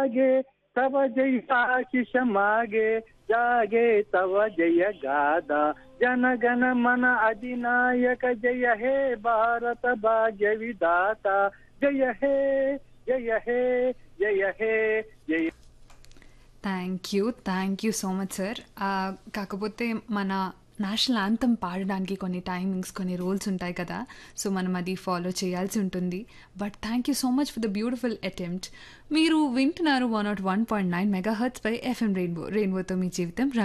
जागे तव जयाशिष मागे जागे तव जय गादा जनगण मन अधिनायक जय हे भारत भाग्य विधाता जय हे जय हे जय हे जय thank you thank you so much sir కాకపోతే మన నేషనల్ యాంథమ్ పాడడానికి కొన్ని టైమింగ్స్ కొన్ని రూల్స్ ఉంటాయి కదా సో మనం అది ఫాలో చేయాల్సి ఉంటుంది but thank you so much for the beautiful attempt మీరు వింటున్నారు one not one point nine megahertz by FM rainbow రెయిన్బోతో మీ జీవితం